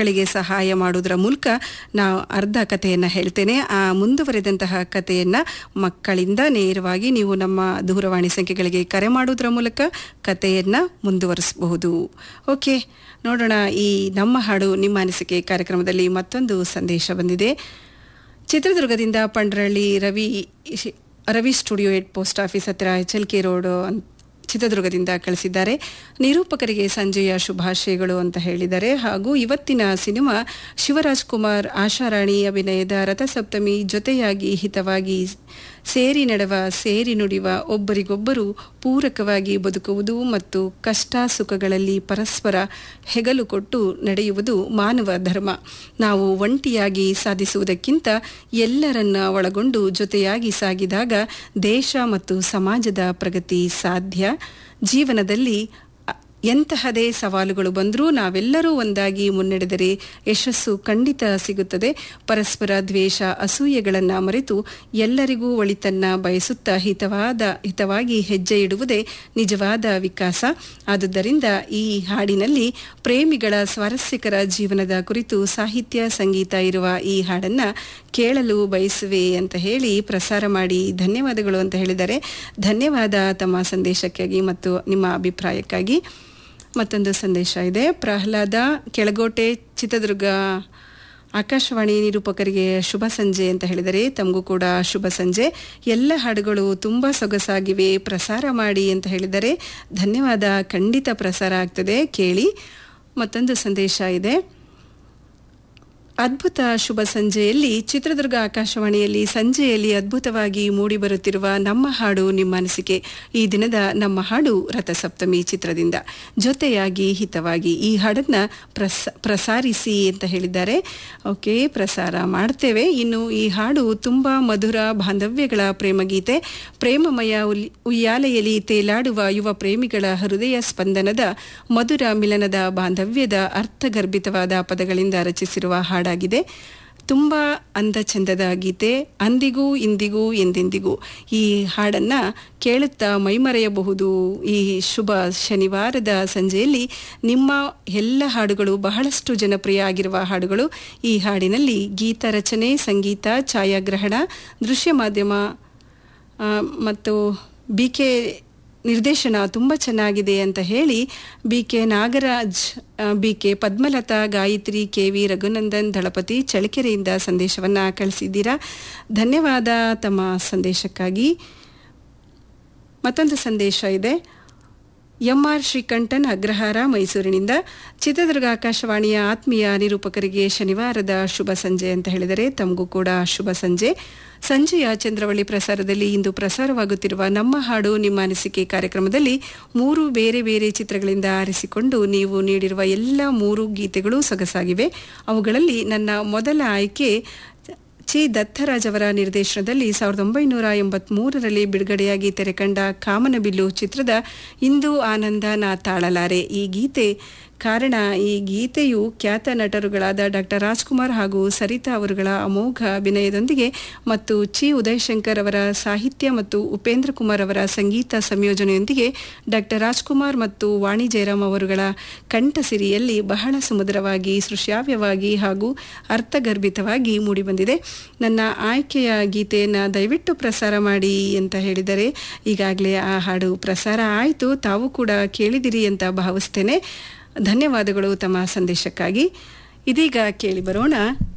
ಮಕ್ಕಳಿಗೆ ಸಹಾಯ ಮಾಡುವುದರ ಮೂಲಕ ನಾವು ಅರ್ಧ ಕಥೆಯನ್ನು ಹೇಳ್ತೇನೆ ಆ ಮುಂದುವರೆದಂತಹ ಕಥೆಯನ್ನು ಮಕ್ಕಳಿಂದ ನೇರವಾಗಿ ನೀವು ನಮ್ಮ ದೂರವಾಣಿ ಸಂಖ್ಯೆಗಳಿಗೆ ಕರೆ ಮಾಡುವುದರ ಮೂಲಕ ಕಥೆಯನ್ನು ಮುಂದುವರಿಸಬಹುದು ಓಕೆ ನೋಡೋಣ ಈ ನಮ್ಮ ಹಾಡು ನಿಮ್ಮ ಅನಿಸಿಕೆ ಕಾರ್ಯಕ್ರಮದಲ್ಲಿ ಮತ್ತೊಂದು ಸಂದೇಶ ಬಂದಿದೆ ಚಿತ್ರದುರ್ಗದಿಂದ Pandralli Ravi Ravi studio at post office ಹತ್ತಿರ ಎಚ್ ಎಲ್ ಕೆ ರೋಡ್ ಚಿತ್ರದುರ್ಗದಿಂದ ಕಳಿಸಿದ್ದಾರೆ ನಿರೂಪಕರಿಗೆ ಸಂಜೆಯ ಶುಭಾಶಯಗಳು ಅಂತ ಹೇಳಿದ್ದಾರೆ ಹಾಗೂ ಇವತ್ತಿನ ಸಿನಿಮಾ ಶಿವರಾಜ್ ಕುಮಾರ್ ಆಶಾರಾಣಿ ಅಭಿನಯದ ರಥಸಪ್ತಮಿ ಜೊತೆಯಾಗಿ ಹಿತವಾಗಿ ಸೇರಿ ನಡೆವ ಸೇರಿ ನುಡಿವ ಒಬ್ಬರಿಗೊಬ್ಬರು ಪೂರಕವಾಗಿ ಬದುಕುವುದು ಮತ್ತು ಕಷ್ಟ ಸುಖಗಳಲ್ಲಿ ಪರಸ್ಪರ ಹೆಗಲು ಕೊಟ್ಟು ನಡೆಯುವುದು ಮಾನವ ಧರ್ಮ ನಾವು ಒಂಟಿಯಾಗಿ ಸಾಧಿಸುವುದಕ್ಕಿಂತ ಎಲ್ಲರನ್ನ ಒಳಗೊಂಡು ಜೊತೆಯಾಗಿ ಸಾಗಿದಾಗ ದೇಶ ಮತ್ತು ಸಮಾಜದ ಪ್ರಗತಿ ಸಾಧ್ಯ ಜೀವನದಲ್ಲಿ ಎಂತಹದೇ ಸವಾಲುಗಳು ಬಂದರೂ ನಾವೆಲ್ಲರೂ ಒಂದಾಗಿ ಮುನ್ನಡೆದರೆ ಯಶಸ್ಸು ಖಂಡಿತ ಸಿಗುತ್ತದೆ ಪರಸ್ಪರ ದ್ವೇಷ ಅಸೂಯೆಗಳನ್ನು ಮರೆತು ಎಲ್ಲರಿಗೂ ಒಳಿತನ್ನ ಬಯಸುತ್ತಾ ಹಿತವಾದ ಹಿತವಾಗಿ ಹೆಜ್ಜೆ ಇಡುವುದೇ ನಿಜವಾದ ವಿಕಾಸ ಆದುದರಿಂದ ಈ ಹಾಡಿನಲ್ಲಿ ಪ್ರೇಮಿಗಳ ಸ್ವಾರಸ್ಯಕರ ಜೀವನದ ಕುರಿತು ಸಾಹಿತ್ಯ ಸಂಗೀತ ಇರುವ ಈ ಹಾಡನ್ನು ಕೇಳಲು ಬಯಸುವೆ ಅಂತ ಹೇಳಿ ಪ್ರಸಾರ ಮಾಡಿ ಧನ್ಯವಾದಗಳು ಅಂತ ಹೇಳಿದ್ದಾರೆ ಧನ್ಯವಾದ ತಮ್ಮ ಸಂದೇಶಕ್ಕಾಗಿ ಮತ್ತು ನಿಮ್ಮ ಅಭಿಪ್ರಾಯಕ್ಕಾಗಿ ಮತ್ತೊಂದು ಸಂದೇಶ ಇದೆ ಪ್ರಹ್ಲಾದ ಕೆಳಗೋಟೆ ಚಿತ್ರದುರ್ಗ ಆಕಾಶವಾಣಿ ನಿರೂಪಕರಿಗೆ ಶುಭ ಸಂಜೆ ಅಂತ ಹೇಳಿದರೆ ತಮಗೂ ಕೂಡ ಶುಭ ಸಂಜೆ ಎಲ್ಲ ಹಾಡುಗಳು ತುಂಬ ಸೊಗಸಾಗಿವೆ ಪ್ರಸಾರ ಮಾಡಿ ಅಂತ ಹೇಳಿದರೆ ಧನ್ಯವಾದ ಖಂಡಿತ ಪ್ರಸಾರ ಆಗ್ತದೆ ಕೇಳಿ ಮತ್ತೊಂದು ಸಂದೇಶ ಇದೆ ಅದ್ಭುತ ಶುಭ ಸಂಜೆಯಲ್ಲಿ ಚಿತ್ರದುರ್ಗ ಆಕಾಶವಾಣಿಯಲ್ಲಿ ಸಂಜೆಯಲ್ಲಿ ಅದ್ಭುತವಾಗಿ ಮೂಡಿಬರುತ್ತಿರುವ ನಮ್ಮ ಹಾಡು ನಿಮ್ಮ ಅನಿಸಿಕೆ ಈ ದಿನದ ನಮ್ಮ ಹಾಡು ರಥಸಪ್ತಮಿ ಚಿತ್ರದಿಂದ ಜೊತೆಯಾಗಿ ಹಿತವಾಗಿ ಈ ಹಾಡನ್ನು ಪ್ರಸ ಪ್ರಸಾರಿಸಿ ಅಂತ ಹೇಳಿದ್ದಾರೆ ಓಕೆ ಪ್ರಸಾರ ಮಾಡ್ತೇವೆ ಇನ್ನು ಈ ಹಾಡು ತುಂಬ ಮಧುರ ಬಾಂಧವ್ಯಗಳ ಪ್ರೇಮಗೀತೆ ಪ್ರೇಮಮಯ ಉಲ್ ಉಯ್ಯಾಲೆಯಲ್ಲಿ ತೇಲಾಡುವ ಯುವ ಪ್ರೇಮಿಗಳ ಹೃದಯ ಸ್ಪಂದನದ ಮಧುರ ಮಿಲನದ ಬಾಂಧವ್ಯದ ಅರ್ಥಗರ್ಭಿತವಾದ ಪದಗಳಿಂದ ರಚಿಸಿರುವ ಹಾಡಾಗಿದೆ ತುಂಬ ಅಂದ ಚಂದದ ಗೀತೆ ಅಂದಿಗೂ ಇಂದಿಗೂ ಎಂದೆಂದಿಗೂ ಈ ಹಾಡನ್ನು ಕೇಳುತ್ತಾ ಮೈಮರೆಯಬಹುದು ಈ ಶುಭ ಶನಿವಾರದ ಸಂಜೆಯಲ್ಲಿ ನಿಮ್ಮ ಎಲ್ಲ ಹಾಡುಗಳು ಬಹಳಷ್ಟು ಜನಪ್ರಿಯ ಆಗಿರುವ ಹಾಡುಗಳು ಈ ಹಾಡಿನಲ್ಲಿ ಗೀತ ರಚನೆ ಸಂಗೀತ ಛಾಯಾಗ್ರಹಣ ದೃಶ್ಯ ಮಾಧ್ಯಮ ಮತ್ತು ಬಿ ಕೆ ನಿರ್ದೇಶನ ತುಂಬ ಚೆನ್ನಾಗಿದೆ ಅಂತ ಹೇಳಿ B K Nagaraj B K Padmalatha Gayathri K V Raghunandan Dalapathi ಚಳ್ಳಕೆರೆಯಿಂದ ಸಂದೇಶವನ್ನು ಕಳಿಸಿದ್ದೀರಾ ಧನ್ಯವಾದ ತಮ್ಮ ಸಂದೇಶಕ್ಕಾಗಿ ಮತ್ತೊಂದು ಸಂದೇಶ ಇದೆ ಎಂ ಆರ್ ಶ್ರೀಕಂಠನ್ ಅಗ್ರಹಾರ ಮೈಸೂರಿನಿಂದ ಚಿತ್ರದುರ್ಗ ಆಕಾಶವಾಣಿಯ ಆತ್ಮೀಯ ನಿರೂಪಕರಿಗೆ ಶನಿವಾರದ ಶುಭ ಸಂಜೆ ಅಂತ ಹೇಳಿದರೆ ತಮಗೂ ಕೂಡ ಶುಭ ಸಂಜೆ ಸಂಜೆಯ ಚಂದ್ರವಳ್ಳಿ ಪ್ರಸಾರದಲ್ಲಿ ಇಂದು ಪ್ರಸಾರವಾಗುತ್ತಿರುವ ನಮ್ಮ ಹಾಡು ನಿಮ್ಮ ಅನಿಸಿಕೆ ಕಾರ್ಯಕ್ರಮದಲ್ಲಿ ಮೂರು ಬೇರೆ ಬೇರೆ ಚಿತ್ರಗಳಿಂದ ಆರಿಸಿಕೊಂಡು ನೀವು ನೀಡಿರುವ ಎಲ್ಲ ಮೂರು ಗೀತೆಗಳು ಸೊಗಸಾಗಿವೆ ಅವುಗಳಲ್ಲಿ ನನ್ನ ಮೊದಲ ಆಯ್ಕೆ ಚಿ ದತ್ತರಾಜ್ ಅವರ ನಿರ್ದೇಶನದಲ್ಲಿ ಸಾವಿರದ ಒಂಬೈನೂರ ಎಂಬತ್ಮೂರರಲ್ಲಿ ಬಿಡುಗಡೆಯಾಗಿ ತೆರೆಕಂಡ ಕಾಮನಬಿಲ್ಲು ಚಿತ್ರದ ಇಂದು ಆನಂದ ನಾ ತಾಳಲಾರೆ ಈ ಗೀತೆ ಕಾರಣ ಈ ಗೀತೆಯು ಖ್ಯಾತ ನಟರುಗಳಾದ ಡಾಕ್ಟರ್ ರಾಜ್ಕುಮಾರ್ ಹಾಗೂ ಸರಿತಾ ಅವರುಗಳ ಅಮೋಘ ಅಭಿನಯದೊಂದಿಗೆ ಮತ್ತು ಚಿ ಉದಯಶಂಕರ್ ಅವರ ಸಾಹಿತ್ಯ ಮತ್ತು ಉಪೇಂದ್ರ ಕುಮಾರ್ ಅವರ ಸಂಗೀತ ಸಂಯೋಜನೆಯೊಂದಿಗೆ ಡಾಕ್ಟರ್ ರಾಜ್ಕುಮಾರ್ ಮತ್ತು ವಾಣಿ ಜಯರಾಮ್ ಅವರುಗಳ ಕಂಠಸಿರಿಯಲ್ಲಿ ಬಹಳ ಸುಮಧುರವಾಗಿ ಸೃಶ್ಯಾವ್ಯವಾಗಿ ಹಾಗೂ ಅರ್ಥಗರ್ಭಿತವಾಗಿ ಮೂಡಿಬಂದಿದೆ ನನ್ನ ಆಯ್ಕೆಯ ಗೀತೆಯನ್ನು ದಯವಿಟ್ಟು ಪ್ರಸಾರ ಮಾಡಿ ಅಂತ ಹೇಳಿದರೆ ಈಗಾಗಲೇ ಆ ಹಾಡು ಪ್ರಸಾರ ಆಯಿತು ತಾವು ಕೂಡ ಕೇಳಿದಿರಿ ಅಂತ ಭಾವಿಸ್ತೇನೆ ಧನ್ಯವಾದಗಳು ತಮ್ಮ ಸಂದೇಶಕ್ಕಾಗಿ ಇದೀಗ ಕೇಳಿ ಬರೋಣ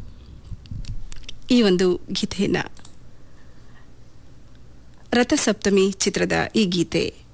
ಈ ಒಂದು ಗೀತೆಯನ್ನು ರಥಸಪ್ತಮಿ ಚಿತ್ರದ ಈ ಗೀತೆ